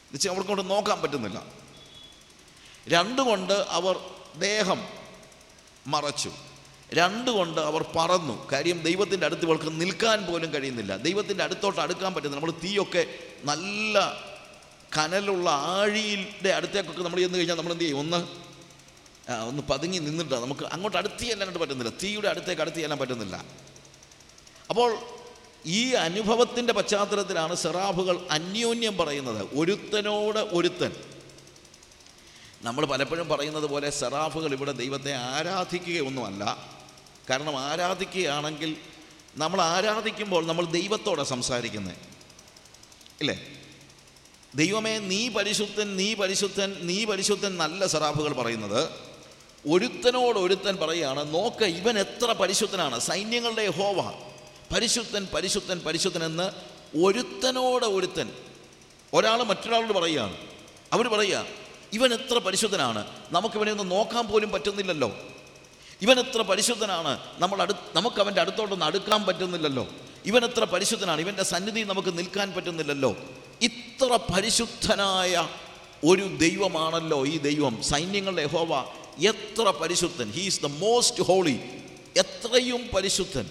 എന്നുവെച്ചാൽ അവർക്ക് കൊണ്ട് നോക്കാൻ പറ്റുന്നില്ല രണ്ടുകൊണ്ട് അവർ ദേഹം മറച്ചു രണ്ടുകൊണ്ട് അവർ പറന്നു കാര്യം ദൈവത്തിൻ്റെ അടുത്ത് ഇവൾക്ക് നിൽക്കാൻ പോലും കഴിയുന്നില്ല ദൈവത്തിൻ്റെ അടുത്തോട്ട് അടുക്കാൻ പറ്റുന്നില്ല നമ്മൾ തീയൊക്കെ നല്ല കനലുള്ള ആഴിയുടെ അടുത്തേക്കൊക്കെ നമ്മൾ ചെന്ന് കഴിഞ്ഞാൽ നമ്മൾ എന്ത് ചെയ്യും ഒന്ന് ആ, ഒന്ന് പതുങ്ങി നിന്നിട്ട് നമുക്ക് അങ്ങോട്ട് അടുത്ത് ചെല്ലാനായിട്ട് പറ്റുന്നില്ല തീയുടെ അടുത്തേക്ക് അടുത്ത് ചെല്ലാൻ പറ്റുന്നില്ല അപ്പോൾ ഈ അനുഭവത്തിൻ്റെ പശ്ചാത്തലത്തിലാണ് സെറാഫുകൾ അന്യോന്യം പറയുന്നത് ഒരുത്തനോട് ഒരുത്തൻ നമ്മൾ പലപ്പോഴും പറയുന്നത് പോലെ സെറാഫുകൾ ഇവിടെ ദൈവത്തെ ആരാധിക്കുകയൊന്നുമല്ല കാരണം ആരാധിക്കുകയാണെങ്കിൽ നമ്മൾ ആരാധിക്കുമ്പോൾ നമ്മൾ ദൈവത്തോടെ സംസാരിക്കുന്നത് ഇല്ലേ ദൈവമേ നീ പരിശുദ്ധൻ നീ പരിശുദ്ധൻ നീ പരിശുദ്ധൻ നല്ല സെറാഫുകൾ പറയുന്നത് ഒരുത്തനോട് ഒരുത്തൻ പറയുകയാണ് നോക്ക് ഇവൻ എത്ര പരിശുദ്ധനാണ് സൈന്യങ്ങളുടെ ഹോവ പരിശുദ്ധൻ പരിശുദ്ധൻ പരിശുദ്ധൻ എന്ന് ഒരുത്തനോട് ഒരുത്തൻ ഒരാൾ മറ്റൊരാളോട് പറയുകയാണ് അവർ പറയുക ഇവൻ എത്ര പരിശുദ്ധനാണ് നമുക്കിവനെ ഒന്ന് നോക്കാൻ പോലും പറ്റുന്നില്ലല്ലോ ഇവൻ എത്ര പരിശുദ്ധനാണ് നമ്മൾ അടു നമുക്ക് അവൻ്റെ അടുത്തോട്ടൊന്ന് അടുക്കാൻ പറ്റുന്നില്ലല്ലോ ഇവൻ എത്ര പരിശുദ്ധനാണ് ഇവൻ്റെ സന്നിധി നമുക്ക് നിൽക്കാൻ പറ്റുന്നില്ലല്ലോ ഇത്ര പരിശുദ്ധനായ ഒരു ദൈവമാണല്ലോ ഈ ദൈവം സൈന്യങ്ങളുടെ യഹോവ എത്ര പരിശുദ്ധൻ ഹീസ് ദ മോസ്റ്റ് ഹോളി എത്രയും പരിശുദ്ധൻ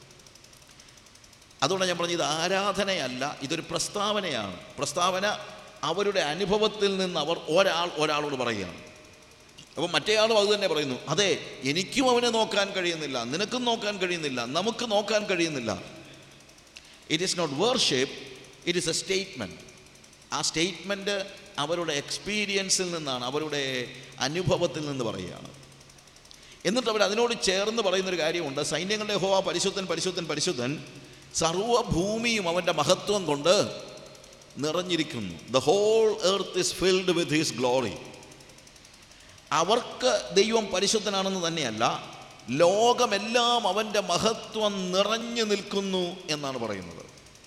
അതുകൊണ്ട് ഞാൻ പറഞ്ഞത് ഇത് ആരാധനയല്ല ഇതൊരു പ്രസ്താവനയാണ് പ്രസ്താവന അവരുടെ അനുഭവത്തിൽ നിന്ന് അവർ ഒരാൾ ഒരാളോട് പറയുകയാണ് അപ്പോൾ മറ്റേയാളും അത് തന്നെ പറയുന്നു അതെ എനിക്കും അവനെ നോക്കാൻ കഴിയുന്നില്ല നിനക്കും നോക്കാൻ കഴിയുന്നില്ല നമുക്ക് നോക്കാൻ കഴിയുന്നില്ല it is not worship it is a statement ആ സ്റ്റേറ്റ്മെൻറ്റ് അവരുടെ എക്സ്പീരിയൻസിൽ നിന്നാണ് അവരുടെ അനുഭവത്തിൽ നിന്ന് പറയുകയാണ് എന്നിട്ട് അവർ അതിനോട് ചേർന്ന് പറയുന്നൊരു കാര്യമുണ്ട് സൈന്യങ്ങളുടെ ഹോവ പരിശുദ്ധൻ പരിശുദ്ധൻ പരിശുദ്ധൻ സർവഭൂമിയും അവൻ്റെ മഹത്വം കൊണ്ട് നിറഞ്ഞിരിക്കുന്നു the whole earth is filled with his glory അവർക്ക് ദൈവം പരിശുദ്ധനാണെന്ന് തന്നെയല്ല ലോകമെല്ലാം അവൻ്റെ മഹത്വം നിറഞ്ഞു നിൽക്കുന്നു എന്നാണ് പറയുന്നത്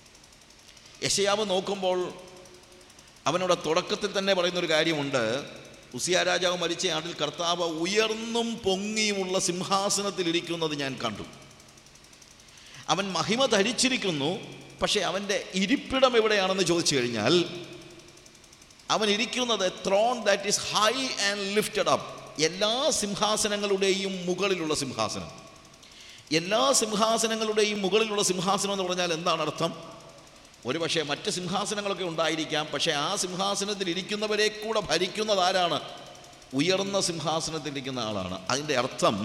യശയാവ് നോക്കുമ്പോൾ അവനോട് തുടക്കത്തിൽ തന്നെ പറയുന്നൊരു കാര്യമുണ്ട് ഉസിയ രാജാവ് മരിച്ച ആണ്ടിൽ കർത്താവ് ഉയർന്നും പൊങ്ങിയുമുള്ള സിംഹാസനത്തിൽ ഇരിക്കുന്നത് ഞാൻ കണ്ടു അവൻ മഹിമ ധരിച്ചിരിക്കുന്നു പക്ഷേ അവൻ്റെ ഇരിപ്പിടം എവിടെയാണെന്ന് ചോദിച്ചു കഴിഞ്ഞാൽ അവൻ ഇരിക്കുന്നത് throne that is high and lifted up എല്ലാ സിംഹാസനങ്ങളുടെയും മുകളിലുള്ള സിംഹാസനം എല്ലാ സിംഹാസനങ്ങളുടെയും മുകളിലുള്ള സിംഹാസനം എന്ന് പറഞ്ഞാൽ എന്താണ് അർത്ഥം ഒരു പക്ഷേ മറ്റ് സിംഹാസനങ്ങളൊക്കെ ഉണ്ടായിരിക്കാം പക്ഷേ ആ സിംഹാസനത്തിൽ ഇരിക്കുന്നവരെ കൂടെ ഭരിക്കുന്നത് ആരാണ് ഉയർന്ന സിംഹാസനത്തിൽ ഇരിക്കുന്ന ആളാണ് അതിൻ്റെ അർത്ഥം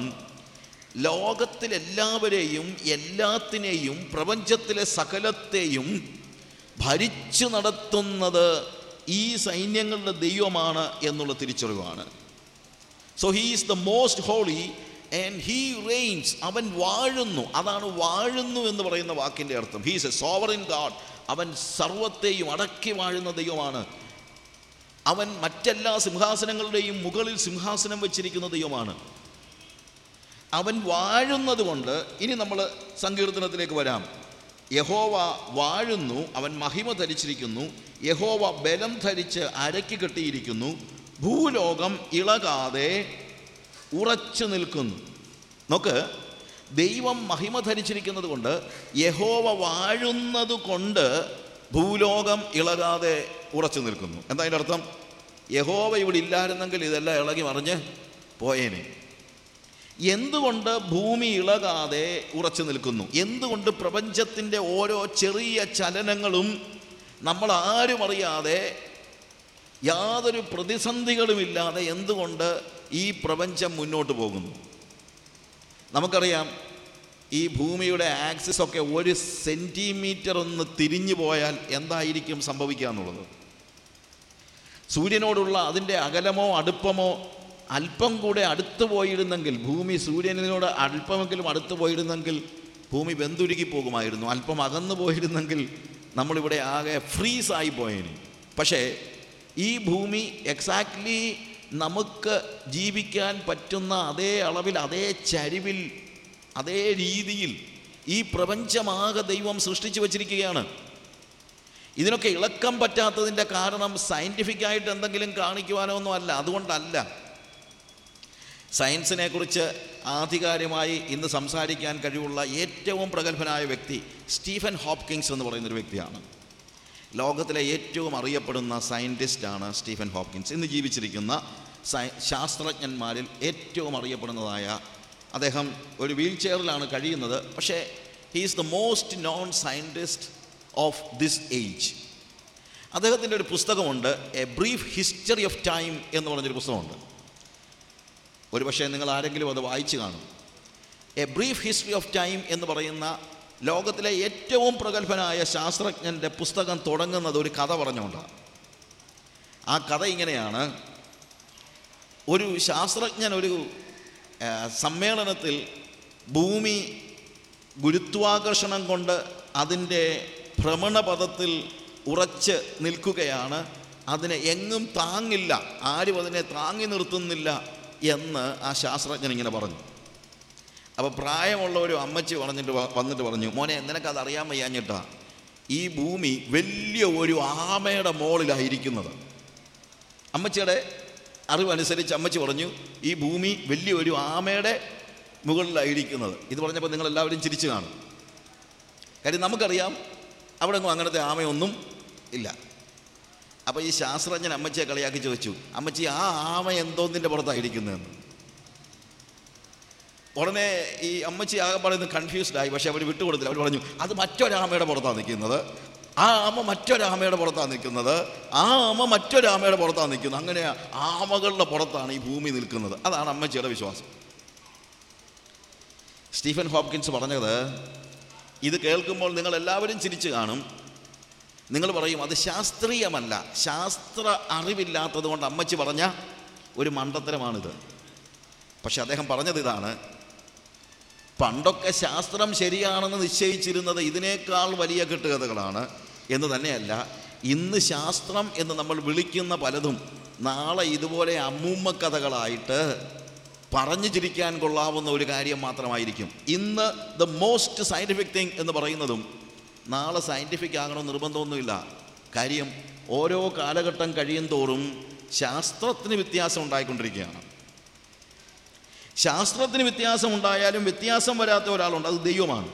ലോകത്തിലെല്ലാവരെയും എല്ലാത്തിനെയും പ്രപഞ്ചത്തിലെ സകലത്തെയും ഭരിച്ചു നടത്തുന്നത് ഈ സൈന്യങ്ങളുടെ ദൈവമാണ് എന്നുള്ള തിരിച്ചറിവാണ് so he is the most holy and he reigns അവൻ വാഴുന്നു അതാണ് വാഴുന്നു എന്ന് പറയുന്ന വാക്കിൻ്റെ അർത്ഥം ഹീസ് എ സോവറിൻ ഗാഡ് അവൻ സർവത്തെയും അടക്കി വാഴുന്ന ദൈവമാണ് അവൻ മറ്റെല്ലാ സിംഹാസനങ്ങളുടെയും മുകളിൽ സിംഹാസനം വെച്ചിരിക്കുന്ന ദൈവമാണ് അവൻ വാഴുന്നത് കൊണ്ട് ഇനി നമ്മൾ സങ്കീർത്തനത്തിലേക്ക് വരാം യഹോവ വാഴുന്നു അവൻ മഹിമ ധരിച്ചിരിക്കുന്നു യഹോവ ബലം ധരിച്ച് അരക്കി കെട്ടിയിരിക്കുന്നു ഭൂലോകം ഇളകാതെ ഉറച്ചു നിൽക്കുന്നു നോക്ക് ദൈവം മഹിമ ധരിച്ചിരിക്കുന്നത് കൊണ്ട് യഹോവ വാഴുന്നത് കൊണ്ട് ഭൂലോകം ഇളകാതെ ഉറച്ചു നിൽക്കുന്നു എന്താ അതിൻ്റെ അർത്ഥം യഹോവ ഇവിടെ ഇല്ലായിരുന്നെങ്കിൽ ഇതെല്ലാം ഇളകി മറിഞ്ഞ് പോയേനെ എന്തുകൊണ്ട് ഭൂമി ഇളകാതെ ഉറച്ചു നിൽക്കുന്നു എന്തുകൊണ്ട് പ്രപഞ്ചത്തിൻ്റെ ഓരോ ചെറിയ ചലനങ്ങളും നമ്മൾ ആരും അറിയാതെ യാതൊരു പ്രതിസന്ധികളുമില്ലാതെ എന്തുകൊണ്ട് ഈ പ്രപഞ്ചം മുന്നോട്ട് പോകുന്നു നമുക്കറിയാം ഈ ഭൂമിയുടെ ആക്സിസ് ഒക്കെ ഒരു സെൻറ്റിമീറ്റർ ഒന്ന് തിരിഞ്ഞു പോയാൽ എന്തായിരിക്കും സംഭവിക്കുക എന്നുള്ളത് സൂര്യനോടുള്ള അതിൻ്റെ അകലമോ അടുപ്പമോ അല്പം കൂടെ അടുത്ത് പോയിരുന്നെങ്കിൽ ഭൂമി സൂര്യനോട് അല്പമെങ്കിലും അടുത്ത് പോയിരുന്നെങ്കിൽ ഭൂമി വെന്തുരുകി പോകുമായിരുന്നു അല്പം അകന്നു പോയിരുന്നെങ്കിൽ നമ്മളിവിടെ ആകെ ഫ്രീസായി പോയേനെ പക്ഷേ ഈ ഭൂമി എക്സാക്ട്ലി നമുക്ക് ജീവിക്കാൻ പറ്റുന്ന അതേ അളവിൽ അതേ ചരിവിൽ അതേ രീതിയിൽ ഈ പ്രപഞ്ചമാകെ ദൈവം സൃഷ്ടിച്ചു വച്ചിരിക്കുകയാണ് ഇതിനൊക്കെ ഇളക്കം പറ്റാത്തതിൻ്റെ കാരണം സയൻറ്റിഫിക്കായിട്ട് എന്തെങ്കിലും കാണിക്കുവാനോ ഒന്നും അല്ല അതുകൊണ്ടല്ല സയൻസിനെ കുറിച്ച് ആധികാരികമായി ഇന്ന് സംസാരിക്കാൻ കഴിവുള്ള ഏറ്റവും പ്രഗത്ഭനായ വ്യക്തി സ്റ്റീഫൻ ഹോപ്കിങ്സ് എന്ന് പറയുന്നൊരു വ്യക്തിയാണ് ലോകത്തിലെ ഏറ്റവും അറിയപ്പെടുന്ന സയൻറ്റിസ്റ്റാണ് സ്റ്റീഫൻ ഹോപ്കിൻസ് ഇന്ന് ജീവിച്ചിരിക്കുന്ന സയ ശാസ്ത്രജ്ഞന്മാരിൽ ഏറ്റവും അറിയപ്പെടുന്നതായ അദ്ദേഹം ഒരു വീൽ ചെയറിലാണ് കഴിയുന്നത് പക്ഷേ he is the most known scientist of this age അദ്ദേഹത്തിൻ്റെ ഒരു പുസ്തകമുണ്ട് a brief history of time എന്ന് പറഞ്ഞൊരു പുസ്തകമുണ്ട് ഒരു പക്ഷേ നിങ്ങൾ ആരെങ്കിലും അത് വായിച്ചു കാണും a brief history of time എന്ന് പറയുന്ന ലോകത്തിലെ ഏറ്റവും പ്രഗത്ഭനായ ശാസ്ത്രജ്ഞൻ്റെ പുസ്തകം തുടങ്ങുന്നത് ഒരു കഥ പറഞ്ഞുകൊണ്ടാണ് ആ കഥ ഇങ്ങനെയാണ് ഒരു ശാസ്ത്രജ്ഞൻ ഒരു ആ, സമ്മേളനത്തിൽ ഭൂമി ഗുരുത്വാകർഷണം കൊണ്ട് അതിൻ്റെ ഭ്രമണപഥത്തിൽ ഉറച്ച് നിൽക്കുകയാണ് അതിനെ എങ്ങും താങ്ങില്ല ആരും അതിനെ താങ്ങി നിർത്തുന്നില്ല എന്ന് ആ ശാസ്ത്രജ്ഞൻ ഇങ്ങനെ പറഞ്ഞു അപ്പോൾ പ്രായമുള്ള ഒരു അമ്മച്ചി പറഞ്ഞിട്ട് വ- വന്നിട്ട് പറഞ്ഞു മോനെ നിനക്കത് അറിയാൻ വയ്യാഞ്ഞിട്ടാ ഈ ഭൂമി വലിയ ഒരു ആമയുടെ മുകളിലായിരിക്കുന്നത് അമ്മച്ചിയുടെ അറിവനുസരിച്ച് അമ്മച്ചി പറഞ്ഞു ഈ ഭൂമി വലിയ ഒരു ആമയുടെ മുകളിലായിരിക്കുന്നത് ഇത് പറഞ്ഞപ്പോൾ നിങ്ങൾ എല്ലാവരും ചിരിച്ചു കാണും കാര്യം നമുക്കറിയാം അവിടെ ഒന്നും അങ്ങനത്തെ ആമയൊന്നും ഇല്ല അപ്പോൾ ഈ ശാസ്ത്രജ്ഞൻ അമ്മച്ചിയെ കളിയാക്കി ചോദിച്ചു അമ്മച്ചി ആ ആമ എന്തോന്നിൻ്റെ പുറത്തായിരിക്കുന്നതെന്ന് ഉടനെ ഈ അമ്മച്ചി ആകെ പറയുന്നത് കൺഫ്യൂസ്ഡ് ആയി പക്ഷെ അവർ വിട്ടുകൊടുത്തില്ല അവർ പറഞ്ഞു അത് മറ്റൊരാമയുടെ പുറത്താണ് നിൽക്കുന്നത് ആ ആമ മറ്റൊരാമയുടെ പുറത്താണ് നിൽക്കുന്നത് ആ ആമ മറ്റൊരാമയുടെ പുറത്താണ് നിൽക്കുന്നത് അങ്ങനെ ആമകളുടെ പുറത്താണ് ഈ ഭൂമി നിൽക്കുന്നത് അതാണ് അമ്മച്ചിയുടെ വിശ്വാസം സ്റ്റീഫൻ ഹോപ്കിൻസ് പറഞ്ഞത് ഇത് കേൾക്കുമ്പോൾ നിങ്ങൾ എല്ലാവരും ചിരിച്ചു കാണും നിങ്ങൾ പറയും അത് ശാസ്ത്രീയമല്ല ശാസ്ത്ര അറിവില്ലാത്തത് കൊണ്ട് അമ്മച്ചി പറഞ്ഞ ഒരു മണ്ടത്തരമാണിത് പക്ഷെ അദ്ദേഹം പറഞ്ഞത് ഇതാണ് പണ്ടൊക്കെ ശാസ്ത്രം ശരിയാണെന്ന് നിശ്ചയിച്ചിരുന്നത് ഇതിനേക്കാൾ വലിയ കെട്ടുകഥകളാണ് എന്ന് തന്നെയല്ല ഇന്ന് ശാസ്ത്രം എന്ന് നമ്മൾ വിളിക്കുന്ന പലതും നാളെ ഇതുപോലെ അമ്മൂമ്മ കഥകളായിട്ട് പറഞ്ഞു ചിരിക്കാൻ കൊള്ളാവുന്ന ഒരു കാര്യം മാത്രമായിരിക്കും ഇന്ന് ദ മോസ്റ്റ് സയൻറ്റിഫിക് തിങ് എന്ന് പറയുന്നതും നാളെ സയൻറ്റിഫിക് ആകണമെന്ന് നിർബന്ധമൊന്നുമില്ല കാര്യം ഓരോ കാലഘട്ടം കഴിയും തോറും ശാസ്ത്രത്തിന് വ്യത്യാസം ഉണ്ടായിക്കൊണ്ടിരിക്കുകയാണ് ശാസ്ത്രത്തിന് വ്യത്യാസം ഉണ്ടായാലും വ്യത്യാസം വരാത്ത ഒരാളുണ്ട് അത് ദൈവമാണ്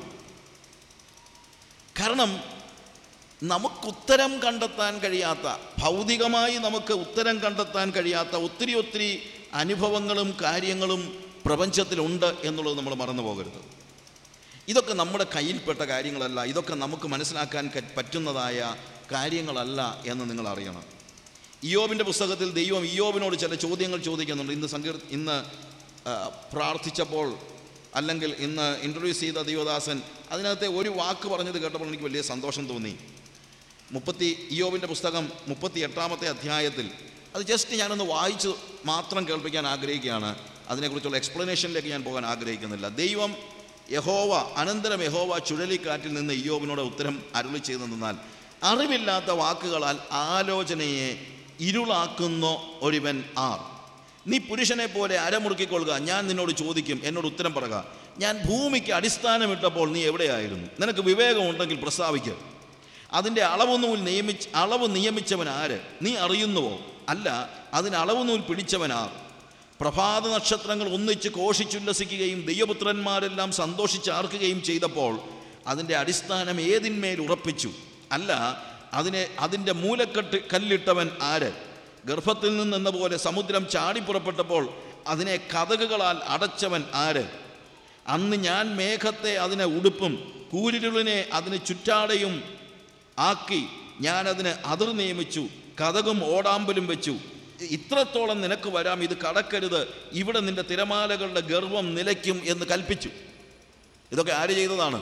കാരണം നമുക്ക് ഉത്തരം കണ്ടെത്താൻ കഴിയാത്ത ഭൗതികമായി നമുക്ക് ഉത്തരം കണ്ടെത്താൻ കഴിയാത്ത ഒത്തിരി ഒത്തിരി അനുഭവങ്ങളും കാര്യങ്ങളും പ്രപഞ്ചത്തിലുണ്ട് എന്നുള്ളത് നമ്മൾ മറന്നു പോകരുത് ഇതൊക്കെ നമ്മുടെ കയ്യിൽപ്പെട്ട കാര്യങ്ങളല്ല ഇതൊക്കെ നമുക്ക് മനസ്സിലാക്കാൻ ക- പറ്റുന്നതായ കാര്യങ്ങളല്ല എന്ന് നിങ്ങൾ അറിയണം ഇയോബിൻ്റെ പുസ്തകത്തിൽ ദൈവം ഇയോബിനോട് ചില ചോദ്യങ്ങൾ ചോദിക്കുന്നുണ്ട് ഇന്ന് സങ്കീർ ഇന്ന് ആ, പ്രാർത്ഥിച്ചപ്പോൾ അല്ലെങ്കിൽ ഇന്ന് ഇൻട്രൊഡ്യൂസ് ചെയ്ത ദൈവദാസൻ അതിനകത്തെ ഒരു വാക്ക് പറഞ്ഞത് കേട്ടപ്പോൾ എനിക്ക് വലിയ സന്തോഷം തോന്നി മുപ്പത്തി ഇയോബിൻ്റെ പുസ്തകം മുപ്പത്തി എട്ടാമത്തെ അധ്യായത്തിൽ അത് ജസ്റ്റ് ഞാനൊന്ന് വായിച്ച് മാത്രം കേൾപ്പിക്കാൻ ആഗ്രഹിക്കുകയാണ് അതിനെക്കുറിച്ചുള്ള എക്സ്പ്ലനേഷനിലേക്ക് ഞാൻ പോകാൻ ആഗ്രഹിക്കുന്നില്ല ദൈവം യഹോവ അനന്തരം യഹോവ ചുഴലിക്കാറ്റിൽ നിന്ന് ഇയോബിനോട് ഉത്തരം അരുളി ചെയ്തെന്നാൽ അറിവില്ലാത്ത വാക്കുകളാൽ ആലോചനയെ ഇരുളാക്കുന്ന ഒരുവൻ ആർ നീ പുരുഷനെ പോലെ അരമുറുക്കിക്കൊള്ളുക ഞാൻ നിന്നോട് ചോദിക്കും എന്നോട് ഉത്തരം പറയുക ഞാൻ ഭൂമിക്ക് അടിസ്ഥാനമിട്ടപ്പോൾ നീ എവിടെയായിരുന്നു നിനക്ക് വിവേകമുണ്ടെങ്കിൽ പ്രസ്താവിക്കുക അതിൻ്റെ അളവ് നൂൽ നിയമിച്ച് അളവ് നിയമിച്ചവൻ ആര് നീ അറിയുന്നുവോ അല്ല അതിന് അളവ് നൂൽ പിടിച്ചവനാർ പ്രഭാത നക്ഷത്രങ്ങൾ ഒന്നിച്ച് കോഷിച്ചുല്ലസിക്കുകയും ദൈവപുത്രന്മാരെല്ലാം സന്തോഷിച്ചാർക്കുകയും ചെയ്തപ്പോൾ അതിൻ്റെ അടിസ്ഥാനം ഏതിന്മേൽ ഉറപ്പിച്ചു അല്ല അതിനെ അതിൻ്റെ മൂലക്കെട്ട് കല്ലിട്ടവൻ ആര് ഗർഭത്തിൽ നിന്നെന്ന പോലെ സമുദ്രം ചാടിപ്പുറപ്പെട്ടപ്പോൾ അതിനെ കഥകുകളാൽ അടച്ചവൻ ആര് അന്ന് ഞാൻ മേഘത്തെ അതിനെ ഉടുപ്പും കൂരിരുളിനെ അതിന് ചുറ്റാടയും ആക്കി ഞാൻ അതിന് അതിർ നിയമിച്ചു കഥകും ഓടാമ്പലും വെച്ചു ഇത്രത്തോളം നിനക്ക് വരാം ഇത് കടക്കരുത് ഇവിടെ നിന്റെ തിരമാലകളുടെ ഗർവം നിലയ്ക്കും എന്ന് കൽപ്പിച്ചു ഇതൊക്കെ ആര് ചെയ്തതാണ്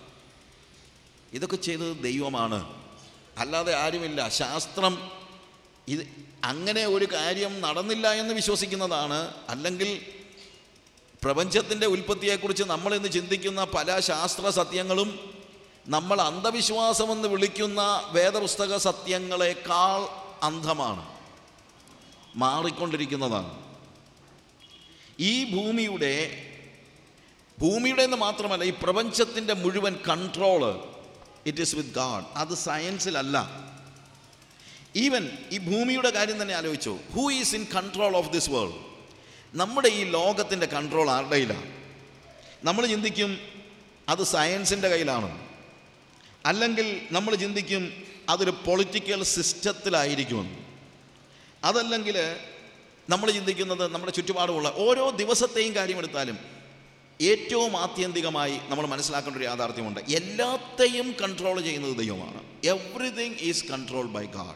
ഇതൊക്കെ ചെയ്തത് ദൈവമാണ് അല്ലാതെ ആരുമില്ല ശാസ്ത്രം ഇത് അങ്ങനെ ഒരു കാര്യം നടന്നില്ല എന്ന് വിശ്വസിക്കുന്നതാണ് അല്ലെങ്കിൽ പ്രപഞ്ചത്തിൻ്റെ ഉൽപ്പത്തിയെക്കുറിച്ച് നമ്മളിന്ന് ചിന്തിക്കുന്ന പല ശാസ്ത്ര സത്യങ്ങളും നമ്മൾ അന്ധവിശ്വാസമെന്ന് വിളിക്കുന്ന വേദപുസ്തക സത്യങ്ങളെക്കാൾ അന്ധമാണ് മാറിക്കൊണ്ടിരിക്കുന്നതാണ് ഈ ഭൂമിയുടെ ഭൂമിയുടെ എന്ന് മാത്രമല്ല ഈ പ്രപഞ്ചത്തിൻ്റെ മുഴുവൻ control it is with God അത് സയൻസിലല്ല ഈവൻ ഈ ഭൂമിയുടെ കാര്യം തന്നെ ആലോചിച്ചു who is in control of this world നമ്മുടെ ഈ ലോകത്തിൻ്റെ കൺട്രോൾ ആരുടെ കയ്യിലാണ് നമ്മൾ ചിന്തിക്കും അത് സയൻസിൻ്റെ കയ്യിലാണ് അല്ലെങ്കിൽ നമ്മൾ ചിന്തിക്കും അതൊരു പൊളിറ്റിക്കൽ സിസ്റ്റത്തിലായിരിക്കുമെന്ന് അതല്ലെങ്കിൽ നമ്മൾ ചിന്തിക്കുന്നത് നമ്മുടെ ചുറ്റുപാടുമുള്ള ഓരോ ദിവസത്തെയും കാര്യമെടുത്താലും ഏറ്റവും ആത്യന്തികമായി നമ്മൾ മനസ്സിലാക്കേണ്ട ഒരു യാഥാർത്ഥ്യമുണ്ട് എല്ലാത്തെയും കൺട്രോൾ ചെയ്യുന്നത് ദൈവമാണ് everything is control by God